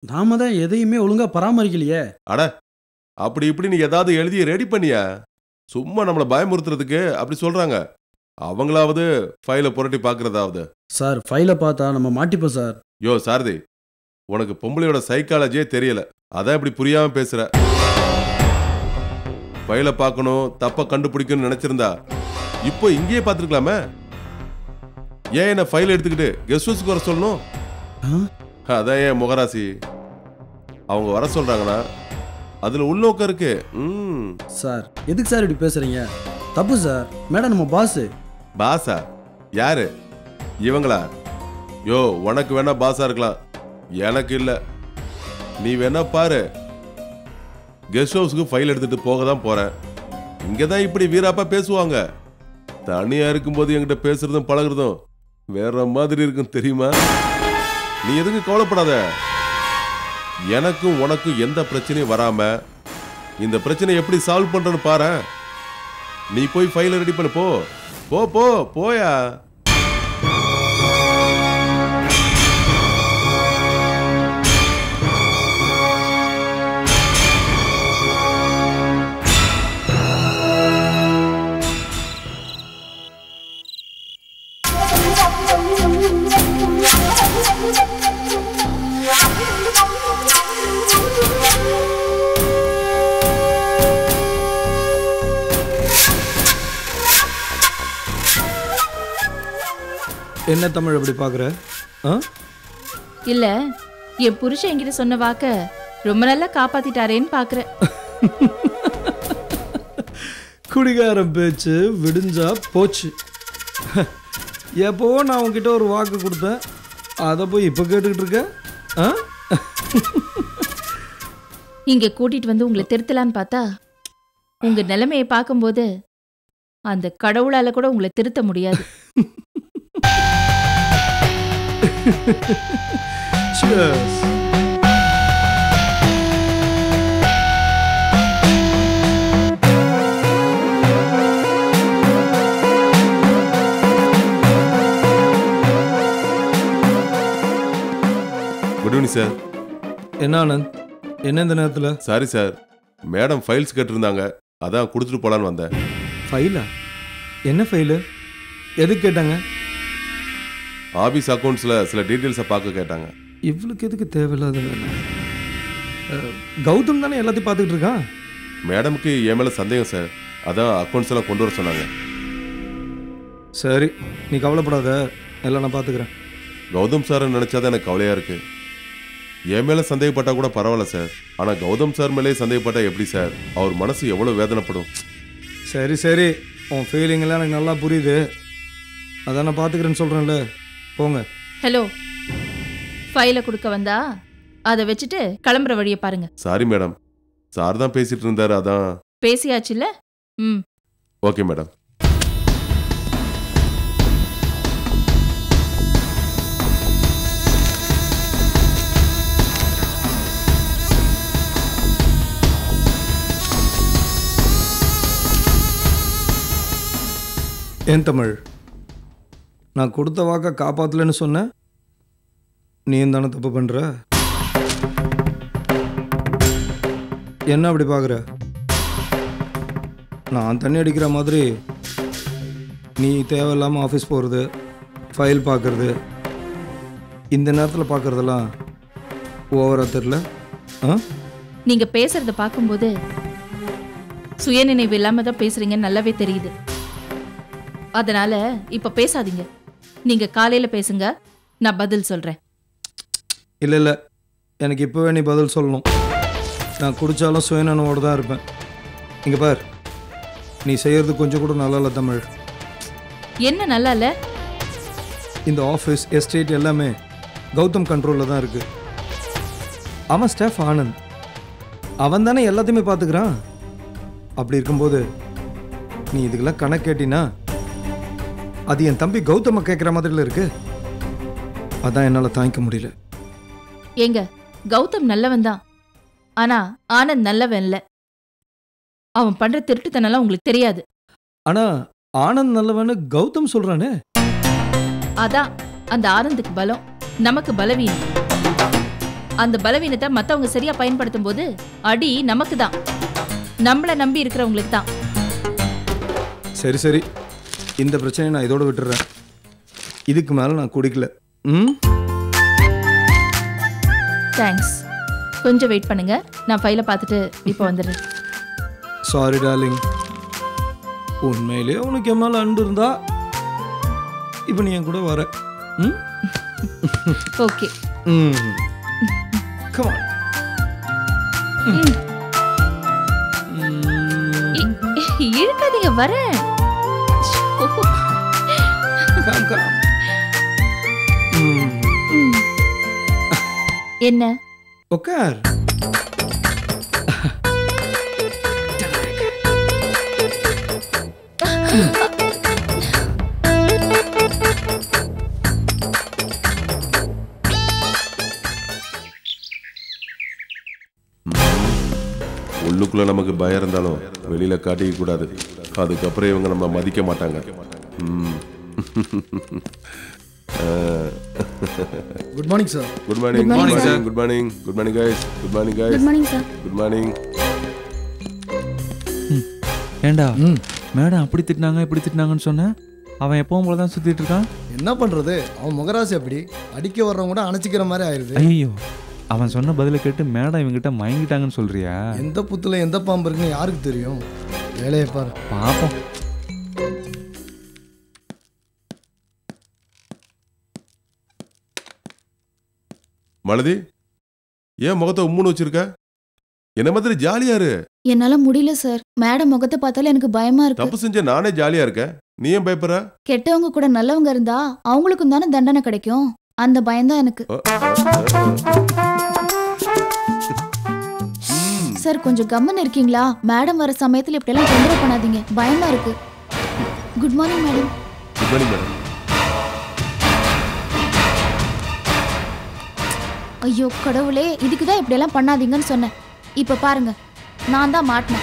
நாம தான் எதையுமே ஒழுங்கா பராமரிக்கலையே அட அப்படி இப்படி நீ ஏதாவது எழுதி ரெடி பண்ணியா சும்மா நம்மளை பயமுறுத்துறதுக்கு அப்படி சொல்றாங்க அவங்களாவது ஃபைலை புரட்டி பார்க்கறதாவது சார் ஃபைலை பார்த்தா நம்ம மாட்டிப்போம் சார் யோ சாரதி உனக்கு பொம்பளையோட சைக்காலஜியே தெரியல அதான் இப்படி புரியாம பேசுற ஃபைலை பார்க்கணும் தப்ப கண்டுபிடிக்கணும்னு நினைச்சிருந்தா இப்போ இங்கேயே பார்த்துருக்கலாமே ஏன் என்ன ஃபைல் எடுத்துக்கிட்டு கெஸ்ட் ஹவுஸ்க்கு வர சொல்லணும் ஆ? அதான் ஏன் முகராசி அவங்க வர சொல்றாங்கன்னா அதுல உள்நோக்கம் இருக்கு ம் சார் எதுக்கு சார் இப்படி பேசுறீங்க தப்பு சார் மேடம் நம்ம பாஸ் பாஸா யாரு இவங்களா யோ உனக்கு வேணா பாஸா இருக்கலாம் எனக்கு இல்ல நீ வேணா பாரு கெஸ்ட் ஹவுஸ்க்கு ஃபைல் எடுத்துட்டு போக தான் போறேன் இங்க தான் இப்படி வீராப்பா பேசுவாங்க தனியா இருக்கும்போது என்கிட்ட பேசுறதும் பழகுறதும் வேற மாதிரி இருக்கும் தெரியுமா நீ எதுக்கு கவலைப்படாத எனக்கும் உனக்கும் எந்த பிரச்சனையும் வராம இந்த பிரச்சனையை எப்படி சால்வ் பண்றேன்னு பாரு நீ போய் ஃபைலை ரெடி பண்ணு போ போ போ போயா என்ன தமிழ் அப்படி பார்க்குற ஆ இல்ல என் புருஷன் என்கிட்ட சொன்ன வாக்க ரொம்ப நல்லா காப்பாத்திட்டாரேன்னு பாக்குறேன் குடிகாரன் பேச்சு விடிஞ்சா போச்சு எப்போவோ நான் உன்கிட்ட ஒரு வாக்கு கொடுத்தேன் அதை போய் இப்போ கேட்டுக்கிட்டு இருக்க ஆ இங்க கூட்டிட்டு வந்து உங்களை திருத்தலான்னு பார்த்தா உங்க நிலைமையை பார்க்கும்போது அந்த கடவுளால கூட உங்களை திருத்த முடியாது Cheers. குட் ஈவினிங் சார் என்ன ஆனந்த் என்ன இந்த நேரத்தில் சாரி சார் மேடம் ஃபைல்ஸ் கேட்டிருந்தாங்க அதான் கொடுத்துட்டு போலான்னு வந்தேன் ஃபைலா என்ன ஃபைலு எதுக்கு கேட்டாங்க ஆபீஸ் அக்கவுண்ட்ஸில் சில டீட்டெயில்ஸை பார்க்க கேட்டாங்க இவளுக்கு எதுக்கு தேவையில்லாத வேலை அஹ், கௌதம் தானே எல்லாத்தையும் பார்த்துக்கிட்டு இருக்கான் மேடமுக்கு என் மேலே சந்தேகம் சார் அதான் அக்கவுண்ட்ஸ் எல்லாம் கொண்டு வர சொன்னாங்க சரி நீ கவலைப்படாத எல்லாம் நான் பார்த்துக்கிறேன் கௌதம் சாரை நினைச்சாதான் எனக்கு கவலையா இருக்கு என் மேல சந்தேகப்பட்டா கூட பரவாயில்ல சார் ஆனா கௌதம் சார் மேலே சந்தேகப்பட்டா எப்படி சார் அவர் மனசு எவ்வளவு வேதனைப்படும் சரி சரி உன் ஃபீலிங் எல்லாம் எனக்கு நல்லா புரியுது அதான் நான் பார்த்துக்கிறேன்னு சொல்கிறேன்ல போங்க ஹலோ ஃபைலை கொடுக்க வந்தா அதை வச்சுட்டு கிளம்புற வழியை பாருங்க சாரி மேடம் சார் தான் பேசிட்டு இருந்தாரு அதான் பேசியாச்சுல்ல ம் ஓகே மேடம் ஏன் தமிழ் நான் கொடுத்த வாக்கை காப்பாற்றலன்னு சொன்னேன் நீ தானே தப்பு பண்ணுற என்ன அப்படி பார்க்குற நான் தண்ணி அடிக்கிற மாதிரி நீ தேவையில்லாமல் ஆஃபீஸ் போகிறது ஃபைல் பார்க்குறது இந்த நேரத்தில் பார்க்குறதெல்லாம் ஓவராக தெரில ஆ நீங்க பேசுறத பார்க்கும்போது சுயநினைவு இல்லாம தான் பேசுறீங்கன்னு நல்லாவே தெரியுது அதனால இப்ப பேசாதீங்க நீங்க காலையில பேசுங்க நான் பதில் சொல்றேன் இல்லை இல்லை எனக்கு இப்போவே நீ பதில் சொல்லணும் நான் குடித்தாலும் சுயநனவோடு தான் இருப்பேன் இங்கே பார் நீ செய்கிறது கொஞ்சம் கூட நல்லா இல்லை தமிழ் என்ன நல்லா இல்ல இந்த ஆஃபீஸ் எஸ்டேட் எல்லாமே கௌதம் கண்ட்ரோலில் தான் இருக்குது அவன் ஸ்டாஃப் ஆனந்த் அவன் தானே எல்லாத்தையுமே பார்த்துக்கிறான் அப்படி இருக்கும்போது நீ இதுக்கெல்லாம் கணக்கு கேட்டினா அது என் தம்பி கௌதம கேட்குற மாதிரில இருக்கு அதான் என்னால் தாங்கிக்க முடியல ஏங்க கௌதம் நல்லவன் தான் ஆனா ஆனந்த் நல்லவன் இல்ல அவன் பண்ற திருட்டுத்தனம்லாம் உங்களுக்கு தெரியாது ஆனா ஆனந்த் நல்லவன்னு கௌதம் சொல்றானே அதான் அந்த ஆனந்துக்கு பலம் நமக்கு பலவீனம் அந்த பலவீனத்தை மத்தவங்க சரியா பயன்படுத்தும் போது அடி நமக்கு தான் நம்மள நம்பி இருக்கிறவங்களுக்கு தான் சரி சரி இந்த பிரச்சனையை நான் இதோட விட்டுறேன் இதுக்கு மேலே நான் குடிக்கல ம் தேங்க்ஸ் கொஞ்சம் வெயிட் பண்ணுங்க நான் ஃபைலை பார்த்துட்டு இப்போ வந்துடுறேன் சாரி டார்லிங் உண்மையிலேயே உனக்கு என் மேலே அன்பு இருந்தா இப்போ நீ என் கூட வர ம் ஓகே ம் கமான் இழுக்காதீங்க வரேன் கம் கம் ம் ம். என்ன உட்கார் உள்ளுக்குள்ள நமக்கு பயம் இருந்தாலும் வெளியில காட்டிக்க கூடாது அதுக்கப்புறம் இவங்க நம்ம மதிக்க மாட்டாங்க ம். Good morning sir good morning good morning good morning good morning guys good morning guys morning sir good morning ஏண்டா மேடம் அப்படி திட்டினாங்க இப்படி திட்டினாங்கன்னு சொன்னேன் அவன் எப்பவும் போல தான் சுத்திட்டு இருக்கான் என்ன பண்றது அவன் முகராசி அப்படி அடிக்க வர்றவங்க கூட அணைச்சிக்கிற மாதிரி ஆயிருது ஐயோ அவன் சொன்ன பதிலை கேட்டு மேடம் இவங்கிட்ட மயங்கிட்டாங்கன்னு சொல்றியா எந்த புத்துல எந்த பாம்பு இருக்குன்னு யாருக்கு தெரியும் வேலையை பாரு பாப்போம் மலதி ஏன் முகத்தை உம்முன்னு வச்சிருக்க என்ன மாதிரி ஜாலியா இரு என்னால முடியல சார் மேடம் முகத்தை பார்த்தாலே எனக்கு பயமா இருக்கு தப்பு செஞ்ச நானே ஜாலியா இருக்கேன் நீ ஏன் பயப்படுற கெட்டவங்க கூட நல்லவங்க இருந்தா அவங்களுக்கும் தானே தண்டனை கிடைக்கும் அந்த பயம்தான் எனக்கு அ, அ, ம். சார் கொஞ்சம் கம்மன் இருக்கீங்களா மேடம் வர சமயத்துல இப்படி எல்லாம் தொந்தரவு பண்ணாதீங்க பயமா இருக்கு good morning madam good morning madam ஐயோ கடவுளே இதுக்கு தான் இப்படி எல்லாம் பண்ணாதீங்கன்னு சொன்னேன் இப்ப பாருங்க நான் தான் மாட்டினேன்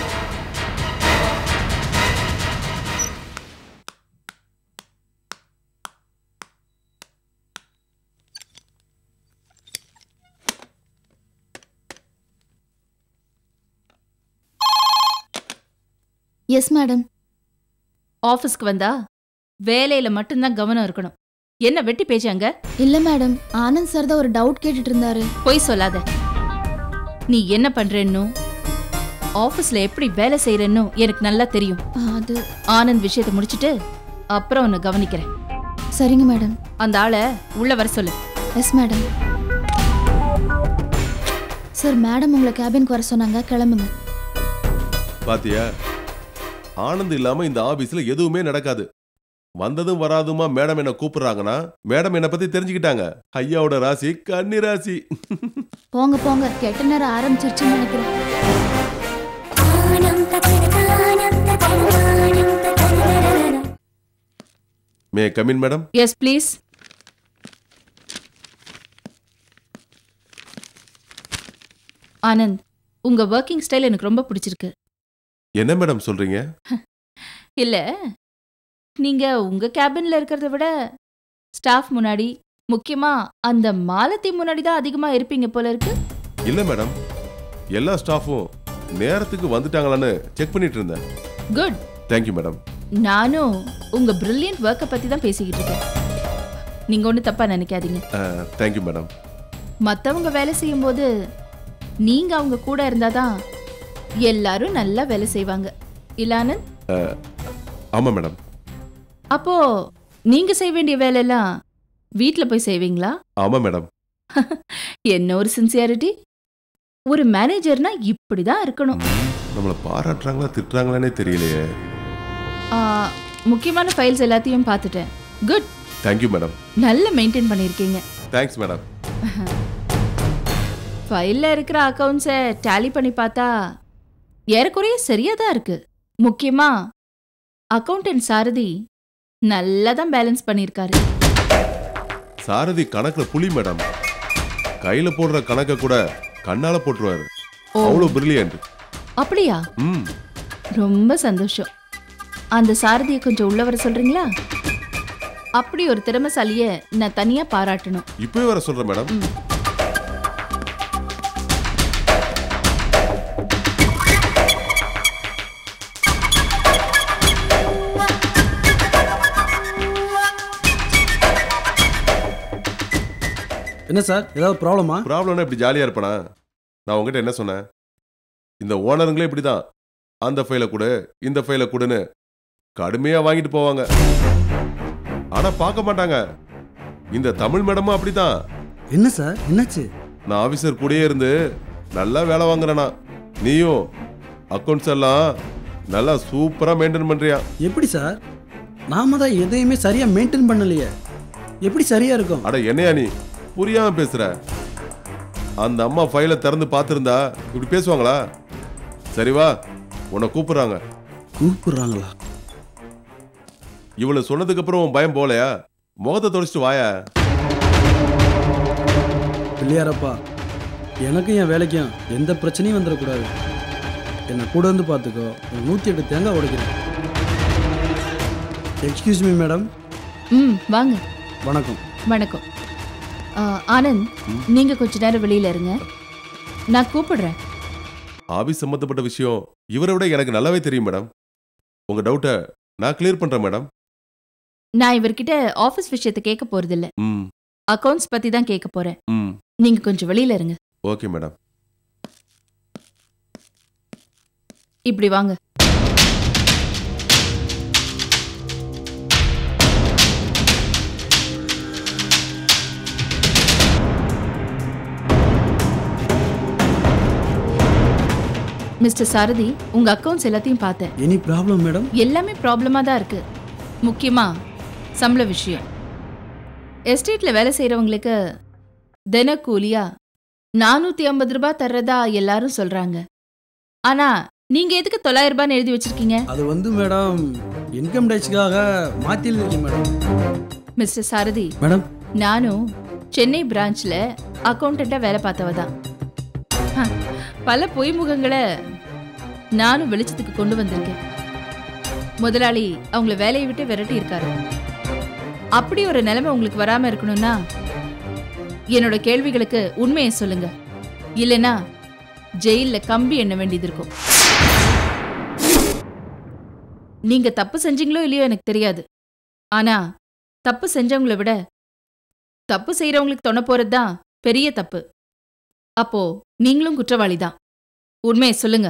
எஸ் மேடம் ஆஃபீஸ்க்கு வந்தா வேலையில மட்டும்தான் கவனம் இருக்கணும் என்ன வெட்டி பேச்சாங்க இல்ல மேடம் ஆனந்த் சார் தான் ஒரு டவுட் கேட்டுட்டு இருந்தாரு பொய் சொல்லாத நீ என்ன பண்றேன்னு ஆஃபீஸ்ல எப்படி வேலை செய்யறேன்னு எனக்கு நல்லா தெரியும் அது ஆனந்த் விஷயத்தை முடிச்சிட்டு அப்புறம் உன்னை கவனிக்கிறேன் சரிங்க மேடம் அந்த ஆளை உள்ள வர சொல்லு எஸ் மேடம் சார் மேடம் உங்களை கேபினுக்கு வர சொன்னாங்க கிளம்புங்க பாத்தியா ஆனந்த் இல்லாம இந்த ஆபீஸ்ல எதுவுமே நடக்காது வந்ததும் வராதுமா மேடம் என்ன கூப்பிடுறாங்கன்னா மேடம் என்ன பத்தி தெரிஞ்சுக்கிட்டாங்க ஐயாவோட ராசி கன்னி ராசி போங்க போங்க கெட்ட நேரம் ஆரம்பிச்சிருச்சுன்னு நினைக்கிறேன் may come in madam yes please Anand உங்க ஒர்க்கிங் ஸ்டைல் எனக்கு ரொம்ப பிடிச்சிருக்கு என்ன மேடம் சொல்றீங்க இல்ல நீங்க உங்க கேபின்ல இருக்கிறத விட ஸ்டாஃப் முன்னாடி முக்கியமா அந்த மாலத்தி முன்னாடி தான் அதிகமா இருப்பீங்க போல இருக்கு இல்ல மேடம் எல்லா ஸ்டாஃபும் நேரத்துக்கு வந்துட்டாங்களான்னு செக் பண்ணிட்டு இருந்தேன் குட் தேங்க்யூ மேடம் நானும் உங்க பிரில்லியன்ட் ஒர்க்கை பத்தி தான் பேசிக்கிட்டு இருக்கேன் நீங்க ஒன்றும் தப்பா நினைக்காதீங்க தேங்க்யூ மேடம் மத்தவங்க வேலை செய்யும்போது நீங்க அவங்க கூட இருந்தாதான் எல்லாரும் நல்லா வேலை செய்வாங்க இல்ல ஆனந்த் ஆமா மேடம் அப்போ நீங்க செய்ய வேண்டிய வேலையெல்லாம் வீட்ல போய் செய்வீங்களா ஆமா மேடம் என்ன ஒரு சின்சியாரிட்டி ஒரு மேனேஜர்னா இப்படிதான் இருக்கணும் நம்மளை பாராட்டுறாங்களா திட்டுறாங்களானே தெரியலையே ஆ, முக்கியமான ஃபைல்ஸ் எல்லாத்தையும் பார்த்துட்டேன் குட் தேங்க்யூ மேடம் நல்ல மெயின்டைன் பண்ணியிருக்கீங்க தேங்க்ஸ் மேடம் ஃபைல்ல இருக்கிற அக்கவுண்ட்ஸை டேலி பண்ணி பார்த்தா ஏறக்குறைய சரியா தான் இருக்கு முக்கியமா அக்கவுண்டன்ட் சாரதி நல்லா தான் பேலன்ஸ் பண்ணியிருக்காரு சாரதி கணக்குல புலி மேடம் கையில போடுற கணக்க கூட கண்ணால போட்டுருவாரு அவ்வளவு பிரில்லியன்ட் அப்படியா ம் ரொம்ப சந்தோஷம் அந்த சாரதியை கொஞ்சம் உள்ள வர சொல்றீங்களா அப்படி ஒரு திறமைசாலிய நான் தனியா பாராட்டணும் இப்பவே வர சொல்றேன் மேடம் என்ன சார் ஏதாவது ப்ராப்ளமா ப்ராப்ளம்னா இப்படி ஜாலியா இருப்பனா நான் உங்ககிட்ட என்ன சொன்னேன் இந்த ஓனருங்களே இப்படிதான் அந்த ஃபைலை கொடு இந்த ஃபைலை கொடுன்னு கடுமையா வாங்கிட்டு போவாங்க ஆனா பார்க்க மாட்டாங்க இந்த தமிழ் மேடமும் அப்படிதான் என்ன சார் என்னாச்சு நான் ஆபீசர் கூடயே இருந்து நல்லா வேலை வாங்குறேனா நீயும் அக்கௌண்ட்ஸ் எல்லாம் நல்லா சூப்பரா மெயின்டைன் பண்றியா எப்படி சார் நாம தான் எதையுமே சரியா மெயின்டைன் பண்ணலையே எப்படி சரியா இருக்கும் அட என்னையா நீ புரியாம பேசுற அந்த அம்மா ஃபைலை திறந்து பார்த்துருந்தா இப்படி பேசுவாங்களா சரி வா உன்னை கூப்பிடுறாங்க கூப்பிடுறாங்களா இவளை சொன்னதுக்கு அப்புறம் உன் பயம் போலையா முகத்தை தொடச்சிட்டு வாயா பிள்ளையாரப்பா எனக்கும் என் வேலைக்கும் எந்த பிரச்சனையும் வந்துடக்கூடாது என்னை கூட வந்து பார்த்துக்கோ ஒரு நூற்றி எட்டு தேங்காய் உடைக்கிறேன் எக்ஸ்கியூஸ் மீ மேடம் ம் வாங்க வணக்கம் வணக்கம் ஆ, ஆனந்த் நீங்க கொஞ்ச நேரம் வெளியில இருங்க நான் கூப்பிடுறேன் ஆபீஸ் சம்பந்தப்பட்ட விஷயம் இவரை விட எனக்கு நல்லாவே தெரியும் மேடம் உங்க டவுட்டை நான் கிளியர் பண்றேன் மேடம் நான் இவர்கிட்ட ஆபீஸ் விஷயத்தை கேட்க போறதில்ல ம் அக்கவுண்ட்ஸ் பத்தி தான் கேட்க போறேன் ம் நீங்க கொஞ்சம் வெளியில இருங்க ஓகே மேடம் இப்படி வாங்க மிஸ்டர் சாரதி உங்க அக்கவுண்ட்ஸ் எல்லாத்தையும் பார்த்தேன் எனி ப்ராப்ளம் மேடம் எல்லாமே ப்ராப்ளமா தான் இருக்கு முக்கியமா சம்பள விஷயம் எஸ்டேட்ல வேலை செய்றவங்களுக்கு தினக்கூலியா நானூத்தி ஐம்பது ரூபாய் தர்றதா எல்லாரும் சொல்றாங்க ஆனா நீங்க எதுக்கு தொள்ளாயிரம் ரூபான்னு எழுதி வச்சிருக்கீங்க அது வந்து மேடம் இன்கம் டேக்ஸ்க்காக மாற்றி இருக்கேன் மேடம் மிஸ்டர் சாரதி மேடம் நானும் சென்னை பிரான்ச்ல அக்கௌண்டண்டா வேலை பார்த்தவ தான் ஹ, பல பொய்முகங்களை நானும் வெளிச்சத்துக்கு கொண்டு வந்திருக்கேன் முதலாளி அவங்கள வேலையை விட்டு விரட்டி இருக்காரு அப்படி ஒரு நிலைமை உங்களுக்கு வராம இருக்கணும்னா என்னோட கேள்விகளுக்கு உண்மையை சொல்லுங்க இல்லைன்னா ஜெயில்ல கம்பி எண்ண வேண்டியது இருக்கும் நீங்க தப்பு செஞ்சீங்களோ இல்லையோ எனக்கு தெரியாது ஆனா தப்பு செஞ்சவங்கள விட தப்பு செய்யறவங்களுக்கு தொண போறது தான் பெரிய தப்பு அப்போ நீங்களும் குற்றவாளி தான் உண்மையை சொல்லுங்க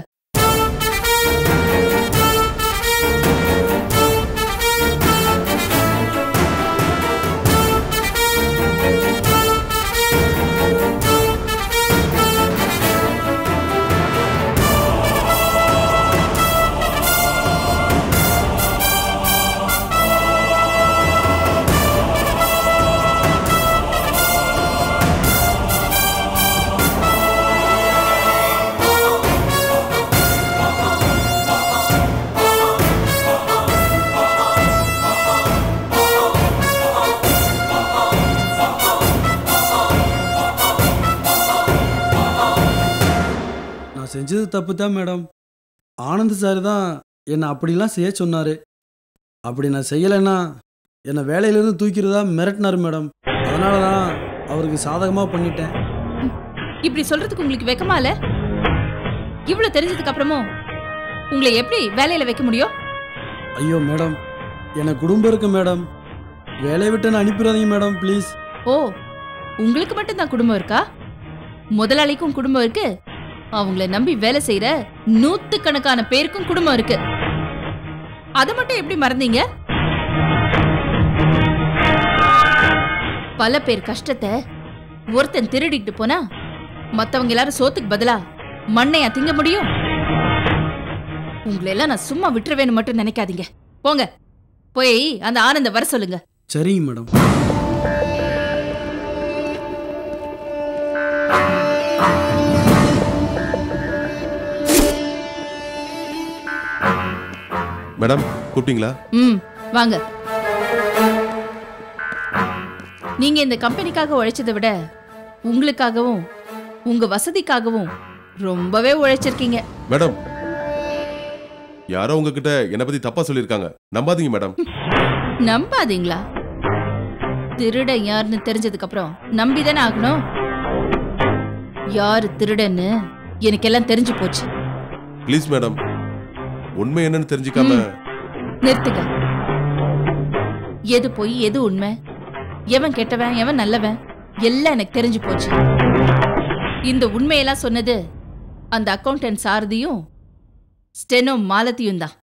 நான் செஞ்சது தப்பு தான் மேடம் ஆனந்த் சார் தான் என்னை அப்படிலாம் செய்ய சொன்னார் அப்படி நான் செய்யலைன்னா என்னை வேலையிலேருந்து தூக்கிறதா மிரட்டினார் மேடம் அதனால தான் அவருக்கு சாதகமாக பண்ணிட்டேன் இப்படி சொல்றதுக்கு உங்களுக்கு வெக்கமா இல்ல இவ்வளவு தெரிஞ்சதுக்கு அப்புறமும் உங்களை எப்படி வேலையில வைக்க முடியும் ஐயோ மேடம் எனக்கு குடும்பம் இருக்கு மேடம் வேலையை விட்டு நான் அனுப்பிடாதீங்க மேடம் ப்ளீஸ் ஓ உங்களுக்கு மட்டும் தான் குடும்பம் இருக்கா முதலாளிக்கும் குடும்பம் இருக்கு அவங்கள நம்பி வேலை செய்யற நூத்துக்கணக்கான பேருக்கும் குடும்பம் இருக்கு அதை மட்டும் எப்படி மறந்தீங்க பல பேர் கஷ்டத்தை ஒருத்தன் திருடிட்டு போனா மத்தவங்க எல்லாரும் சோத்துக்கு பதிலா மண்ணையா திங்க முடியும் உங்களை எல்லாம் நான் சும்மா விட்டுருவேன்னு மட்டும் நினைக்காதீங்க போங்க போய் அந்த ஆனந்த வர சொல்லுங்க சரிங்க மேடம் மேடம் கூப்பிட்டீங்களா ம் வாங்க நீங்க இந்த கம்பெனிக்காக உழைச்சதை விட உங்களுக்காகவும் உங்க வசதிக்காகவும் ரொம்பவே உழைச்சிருக்கீங்க மேடம் யாரோ உங்ககிட்ட என்னை பத்தி தப்பா சொல்லியிருக்காங்க நம்பாதீங்க மேடம் நம்பாதீங்களா திருடன் யாருன்னு தெரிஞ்சதுக்கு அப்புறம் நம்பிதானே ஆகணும் யாரு திருடன்னு எனக்கு எல்லாம் தெரிஞ்சு போச்சு ப்ளீஸ் மேடம் உண்மை என்னன்னு தெரிஞ்சுக்காம நிறுத்துங்க எது பொய் எது உண்மை எவன் கெட்டவன் எவன் நல்லவன் எல்லாம் எனக்கு தெரிஞ்சு போச்சு இந்த உண்மையெல்லாம் சொன்னது அந்த அக்கௌண்டன்ட் சாரதியும் ஸ்டெனோ மாலத்தியும் தான்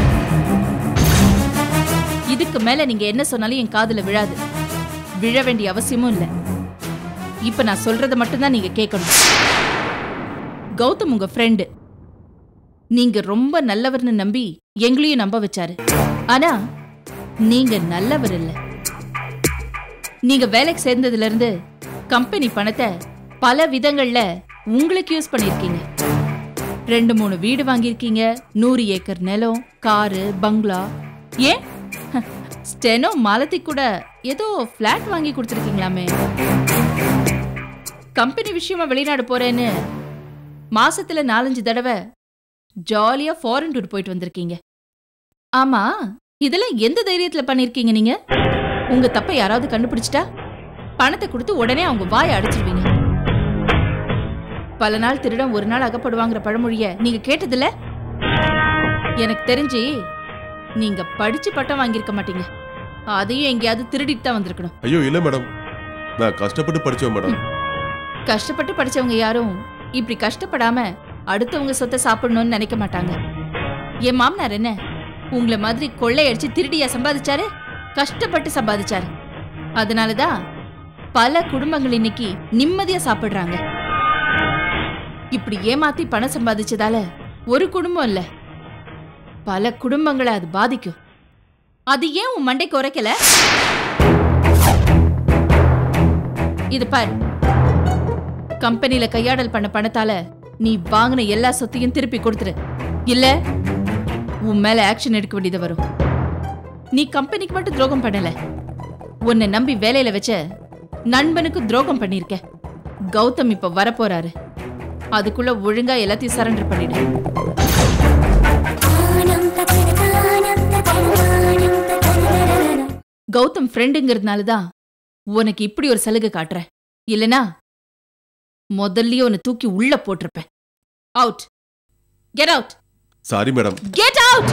இதுக்கு மேல நீங்க என்ன சொன்னாலும் என் காதுல விழாது விழ வேண்டிய அவசியமும் இல்லை இப்ப நான் சொல்றத மட்டும்தான் நீங்க கேட்கணும் கௌதம் உங்க ஃப்ரெண்டு நீங்க ரொம்ப நல்லவர்னு நம்பி எங்களையும் நம்ப வச்சாரு ஆனா நீங்க நல்லவர் இல்ல நீங்க வேலைக்கு சேர்ந்ததுல இருந்து கம்பெனி பணத்தை பல விதங்கள்ல உங்களுக்கு யூஸ் பண்ணிருக்கீங்க ரெண்டு மூணு வீடு வாங்கியிருக்கீங்க நூறு ஏக்கர் நிலம் காரு பங்களா ஏன் ஸ்டெனோ மாலத்தி கூட ஏதோ ஃப்ளாட் வாங்கி கொடுத்துருக்கீங்களாமே கம்பெனி விஷயமா வெளிநாடு போறேன்னு மாசத்துல நாலஞ்சு தடவை ஜாலியா ஃபாரின் டூர் போயிட்டு வந்திருக்கீங்க ஆமா இதெல்லாம் எந்த தைரியத்துல பண்ணிருக்கீங்க நீங்க உங்க தப்பை யாராவது கண்டுபிடிச்சிட்டா பணத்தை கொடுத்து உடனே அவங்க வாயை அடைச்சிருவீங்க பல நாள் திருடம் ஒரு நாள் அகப்படுவாங்கிற பழமொழிய நீங்க கேட்டதில்ல எனக்கு தெரிஞ்சு நீங்க படிச்சு பட்டம் வாங்கியிருக்க மாட்டீங்க அதையும் எங்கேயாவது திருடிட்டு தான் வந்திருக்கணும் ஐயோ இல்ல மேடம் நான் கஷ்டப்பட்டு படிச்சேன் மேடம் கஷ்டப்பட்டு படிச்சவங்க யாரும் இப்படி கஷ்டப்படாம அடுத்தவங்க சொத்தை சாப்பிடணும்னு நினைக்க மாட்டாங்க என் மாமனார் என்ன உங்களை மாதிரி கொள்ளையடிச்சு திருடியா சம்பாதிச்சாரு கஷ்டப்பட்டு சம்பாதிச்சாரு அதனாலதான் பல குடும்பங்கள் இன்னைக்கு நிம்மதியா சாப்பிடுறாங்க இப்படி ஏமாத்தி பணம் சம்பாதிச்சதால ஒரு குடும்பம் இல்ல பல குடும்பங்களை அது பாதிக்கும் அது ஏன் உன் மண்டைக்கு உரைக்கல இது பாரு கம்பெனில கையாடல் பண்ண பணத்தால நீ வாங்கின எல்லா சொத்தையும் திருப்பி கொடுத்துரு இல்ல உன் மேல ஆக்ஷன் எடுக்க வேண்டியது வரும் நீ கம்பெனிக்கு மட்டும் துரோகம் பண்ணல உன்னை நம்பி வேலையில வச்ச நண்பனுக்கு துரோகம் பண்ணிருக்க கௌதம் இப்ப வரப்போறாரு அதுக்குள்ள ஒழுங்கா எல்லாத்தையும் சரண்டர் பண்ணிடு கௌதம் ஃப்ரெண்டுங்கிறதுனால தான் உனக்கு இப்படி ஒரு சலுகை காட்டுறேன் இல்லனா முதல்லயே உன்னை தூக்கி உள்ள போட்டிருப்பேன் out get out sorry madam get out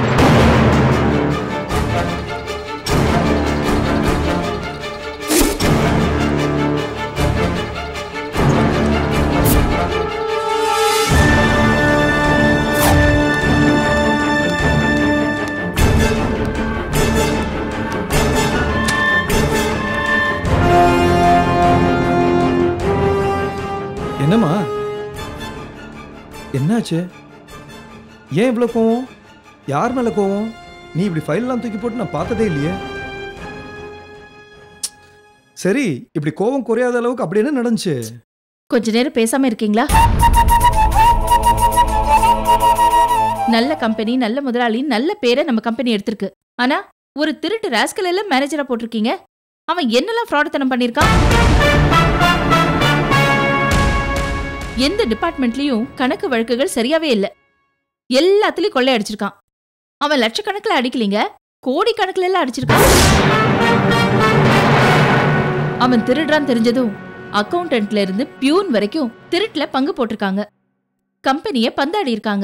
என்னம்மா என்னாச்சு ஏன் இவ்வளோ கோவம் யார் மேலே கோவம் நீ இப்படி ஃபைல்லாம் தூக்கி போட்டு நான் பார்த்ததே இல்லையே சரி இப்படி கோவம் குறையாத அளவுக்கு அப்படி என்ன நடந்துச்சு கொஞ்ச நேரம் பேசாம இருக்கீங்களா நல்ல கம்பெனி நல்ல முதலாளி நல்ல பேரை நம்ம கம்பெனி எடுத்திருக்கு ஆனா ஒரு திருட்டு ராஸ்கல் எல்லாம் மேனேஜரா போட்டிருக்கீங்க அவன் என்னெல்லாம் ஃப்ராடுத்தனம் பண்ணிருக்கான் எந்த டிபார்ட்மெண்ட்லயும் கணக்கு வழக்குகள் சரியாவே இல்ல எல்லாத்துலயும் கொள்ளை அடிச்சிருக்கான் அவன் லட்சக்கணக்கில் அடிக்கலீங்க கோடி கணக்குல எல்லாம் அடிச்சிருக்கான் அவன் திருடுறான் தெரிஞ்சதும் அக்கவுண்டன்ட்ல இருந்து பியூன் வரைக்கும் திருட்டுல பங்கு போட்டிருக்காங்க கம்பெனிய பந்தாடி இருக்காங்க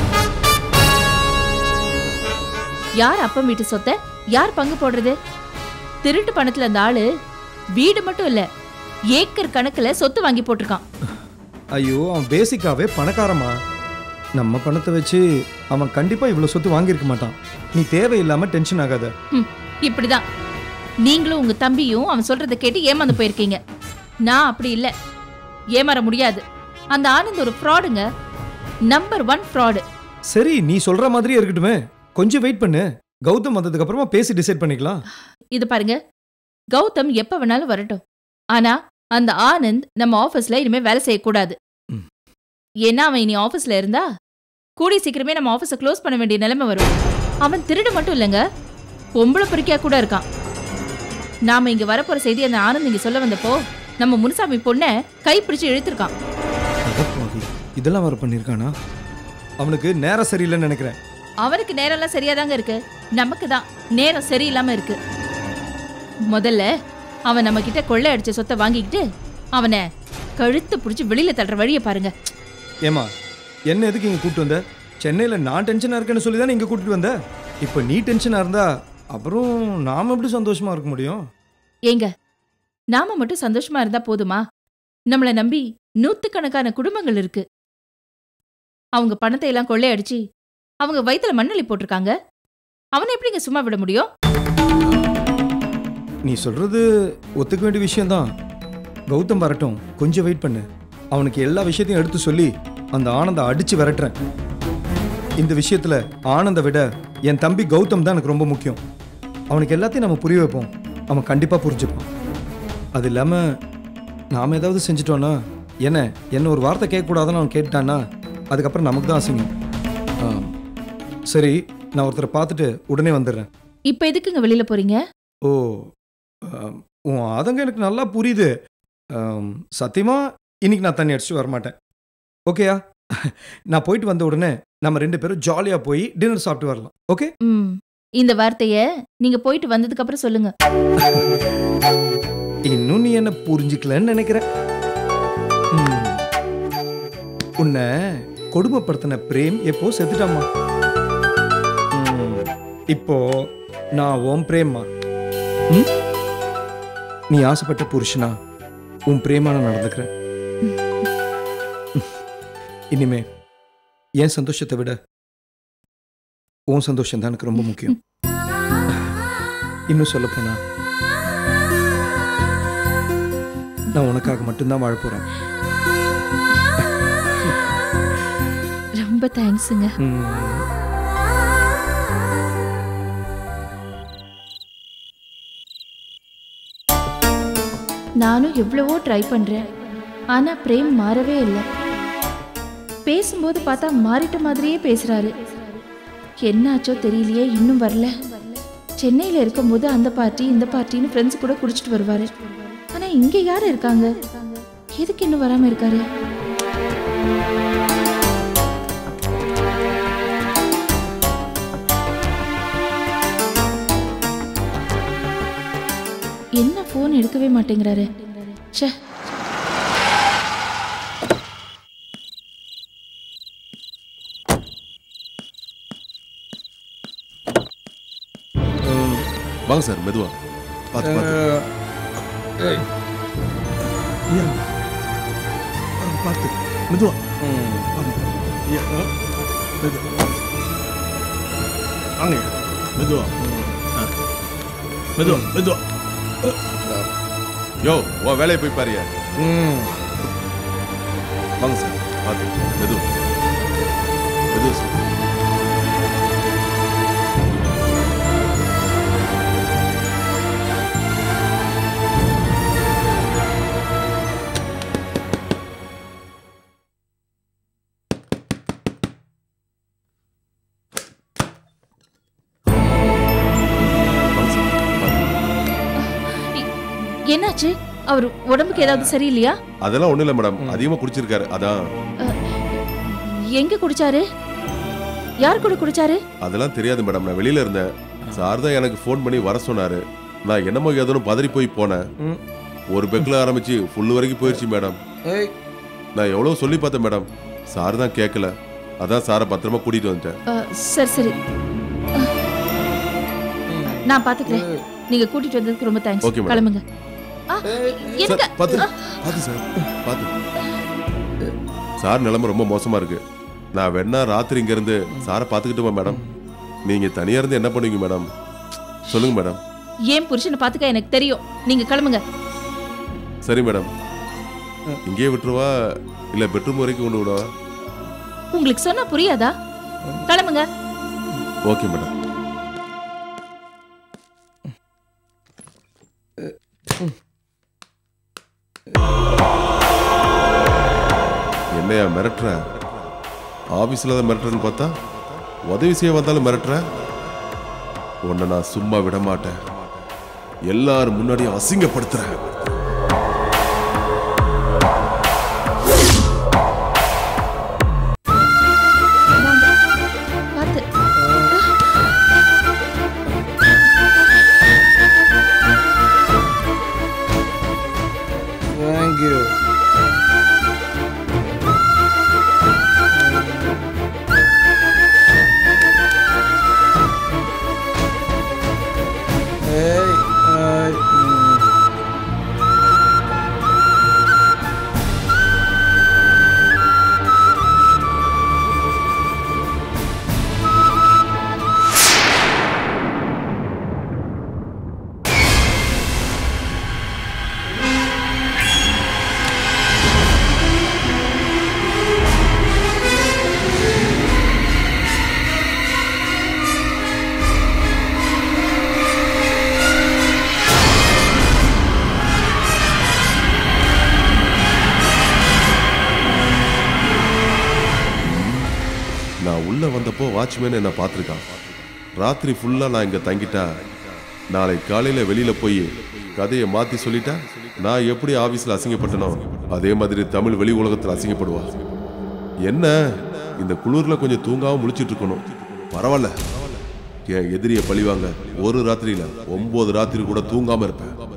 யார் அப்பம் வீட்டு சொத்தை யார் பங்கு போடுறது திருட்டு பணத்துல அந்த ஆளு வீடு மட்டும் இல்ல ஏக்கர் கணக்குல சொத்து வாங்கி போட்டிருக்கான் ஐயோ அவன் பேசிக்காவே பணக்காரமா நம்ம பணத்தை வச்சு அவன் கண்டிப்பா இவ்வளோ சொத்து வாங்கியிருக்க மாட்டான் நீ தேவையில்லாம டென்ஷன் ஆகாத ஹம், இப்படிதான் நீங்களும் உங்க தம்பியும் அவன் சொல்றதை கேட்டு ஏமாந்து போயிருக்கீங்க நான் அப்படி இல்ல ஏமாற முடியாது அந்த ஆனந்த் ஒரு ஃப்ராடுங்க நம்பர் ஒன் ஃப்ராடு சரி நீ சொல்ற மாதிரியே இருக்கட்டுமே கொஞ்சம் வெயிட் பண்ணு கௌதம் வந்ததுக்கு அப்புறமா பேசி டிசைட் பண்ணிக்கலாம் இது பாருங்க கௌதம் எப்ப வேணாலும் வரட்டும் ஆனா அந்த ஆனந்த் நம்ம ஆபீஸ்ல இனிமே வேலை செய்யக்கூடாது ம். ஏன்னா அவன் இனி ஆபீஸ்ல இருந்தா கூடி சீக்கிரமே நம்ம ஆபீஸை க்ளோஸ் பண்ண வேண்டிய நிலைமை வரும் அவன் திருடு மட்டும் இல்லைங்க பொம்பளை பொறுக்கியா கூட இருக்கான் நாம இங்க வரப்போற செய்தி அந்த ஆனந்த் இங்க சொல்ல வந்தப்போ நம்ம முனுசாமி பொண்ண கை பிடிச்சு இழுத்திருக்கான் அடப்பாவி, இதெல்லாம் வர பண்ணியிருக்கானா அவனுக்கு நேரம் சரியில்லைன்னு நினைக்கிறேன் அவனுக்கு நேரம்லாம் சரியாதாங்க இருக்கு நமக்கு தான் நேரம் சரியில்லாம இருக்கு முதல்ல அவன் நம்ம கிட்ட கொள்ளை அடிச்ச சொத்தை வாங்கிக்கிட்டு அவனை கழுத்து பிடிச்சி வெளியில தள்ளுற வழியை பாருங்க ஏமா என்ன எதுக்கு இங்கே கூப்பிட்டு வந்த சென்னையில் நான் டென்ஷனாக இருக்கேன்னு சொல்லி தானே இங்கே கூட்டிட்டு வந்த இப்போ நீ டென்ஷனாக இருந்தா அப்புறம் நாம எப்படி சந்தோஷமா இருக்க முடியும் ஏங்க நாம மட்டும் சந்தோஷமா இருந்தா போதுமா நம்மள நம்பி நூத்துக்கணக்கான குடும்பங்கள் இருக்கு அவங்க பணத்தை எல்லாம் கொள்ளையடிச்சு அவங்க வயித்துல மண்ணள்ளி போட்டிருக்காங்க அவனை எப்படிங்க சும்மா விட முடியும் நீ சொல்றது ஒத்துக்க வேண்டிய விஷயம்தான் கௌதம் வரட்டும் கொஞ்சம் வெயிட் பண்ணு அவனுக்கு எல்லா விஷயத்தையும் எடுத்து சொல்லி அந்த ஆனந்த அடிச்சு விரட்டுறேன் இந்த விஷயத்துல ஆனந்த விட என் தம்பி கௌதம் தான் எனக்கு ரொம்ப முக்கியம் அவனுக்கு எல்லாத்தையும் நம்ம புரிய வைப்போம் அவன் கண்டிப்பா புரிஞ்சுப்பான் அது இல்லாம நாம ஏதாவது செஞ்சிட்டோன்னா என்ன என்ன ஒரு வார்த்தை கேட்கக்கூடாதுன்னு அவன் கேட்டான்னா அதுக்கப்புறம் நமக்கு தான் அசிங்கம் ஆ, சரி நான் ஒருத்தரை பார்த்துட்டு உடனே வந்துடுறேன் இப்ப எதுக்குங்க வெளியில போறீங்க ஓ ஆம், உன் ஆதங்கம் எனக்கு நல்லா புரியுது ஆம், சத்தியமா இன்னைக்கு நான் தண்ணி அடிச்சுட்டு வரமாட்டேன் ஓகேயா நான் போயிட்டு வந்த உடனே நம்ம ரெண்டு பேரும் ஜாலியாக போய் டின்னர் சாப்பிட்டு வரலாம் ஓகே ம் இந்த வார்த்தைய நீங்க போயிட்டு வந்ததுக்கு அப்புறம் சொல்லுங்க இன்னும் நீ என்ன புரிஞ்சுக்கலன்னு நினைக்கிறேன் ம். உன்னை கொடுமைப்படுத்தின பிரேம் எப்போ செத்துட்டாமா ம். இப்போ நான் உன் பிரேம்மா ம்? நீ ஆசைப்பட்ட புருஷனா உன் பிரேமா நான் நடந்துக்கிறேன் இனிமே என் சந்தோஷத்தை விட உன் சந்தோஷம் தான் எனக்கு ரொம்ப முக்கியம் இன்னும் சொல்லப் போனா நான் உனக்காக மட்டும்தான் வாழ போறேன் ரொம்ப தேங்க்ஸுங்க ம். நானும் எவ்வளவோ ட்ரை பண்றேன் ஆனா பிரேம் மாறவே இல்லை பேசும்போது பார்த்தா மாறிட்ட மாதிரியே பேசுறாரு என்னாச்சோ தெரியலையே இன்னும் வரல சென்னையில இருக்கும்போது அந்த பார்ட்டி இந்த பார்ட்டின்னு ஃப்ரெண்ட்ஸ் கூட குடிச்சிட்டு வருவாரு ஆனா இங்க யார் இருக்காங்க எதுக்கு இன்னும் வராம இருக்காரு என்ன ஃபோன் எடுக்கவே மாட்டேங்கிறாரு ச்சே வாங்க சார் மெதுவா பார்த்து பார்த்து பார்த்து மெதுவா வாங்க மெதுவா ஆ. மெதுவா மெதுவா யோ உன் வேலையை போய் பாரியா ம். வாங்க சார் பார்த்து மெதுவா மெதுவா சார் வாங்க சார் பார்த்து இ- என்னாச்சு அவர் உடம்புக்கு ஏதாவது சரியில்லையா அதெல்லாம் ஒண்ணும் இல்லை மேடம் அதிகமா குடிச்சிருக்காரு அதான் எங்க குடிச்சாரு யார் கூட குடிச்சாரு அதெல்லாம் தெரியாது மேடம் நான் வெளியில இருந்தேன் சார் தான் எனக்கு ஃபோன் பண்ணி வர சொன்னாரு நான் என்னமோ ஏதோ பதறி போய் போனேன் ம். ஒரு பெக்கில் ஆரம்பிச்சு ஃபுல் வரைக்கும் போயிடுச்சு மேடம் ஏய் நான் எவ்வளோ சொல்லி பார்த்தேன் மேடம் சார் தான் கேட்கல அதான் சாரை பத்திரமா கூட்டிட்டு வந்துட்டேன் அ, சரி சரி அ, நான் பாத்துக்கிறேன் நீங்க கூட்டிட்டு வந்ததுக்கு ரொம்ப தேங்க்ஸ் Okay, madam. கிளம்புங்க ஆ, சார் எனக்கு பார்த்து பார்த்து சார் பார்த்து சார் நிலைமை ரொம்ப மோசமா இருக்கு நான் வேணா ராத்திரி இங்க இருந்து சாரை பார்த்துக்கிட்டுமா மேடம் நீங்க தனியா இருந்து என்ன பண்ணுவீங்க மேடம் சொல்லுங்க மேடம் ஏன் புருஷனை பாத்துக்க எனக்கு தெரியும் நீங்க கிளம்புங்க சரி மேடம் இங்கேயே விட்டுருவா இல்ல பெட்ரூம் வரைக்கும் கொண்டு விடவா உங்களுக்கு சொன்னா புரியாதா கிளம்புங்க ஓகே மேடம் என்னையா மிரட்டுற ஆபீஸ்ல தான் மிரட்டுறன்னு பார்த்தா உதவி செய்ய வந்தாலும் மிரட்டுற உன்னை நான் சும்மா விட மாட்டேன் எல்லாரும் முன்னாடியும் அசிங்கப்படுத்துறேன் பாத்து தேங்க்யூ ஏய் ஏய் ம். உள்ள வந்தப்போ வாட்ச்மேன் என்ன பார்த்துருக்கான் ராத்திரி ஃபுல்லா நான் இங்க தங்கிட்டா நாளை காலையில வெளியில போய் கதையை மாத்தி சொல்லிட்டா நான் எப்படி ஆபீஸ்ல அசிங்கப்பட்டனோ அதே மாதிரி தமிழ் வெளி உலகத்துல அசிங்கப்படுவா என்ன இந்த குளிர்ல கொஞ்சம் தூங்காம முழிச்சிட்டு இருக்கணும் பரவாயில்ல என் எதிரிய பழிவாங்க ஒரு ராத்திரியில ஒன்பது ராத்திரி கூட தூங்காம இருப்பேன்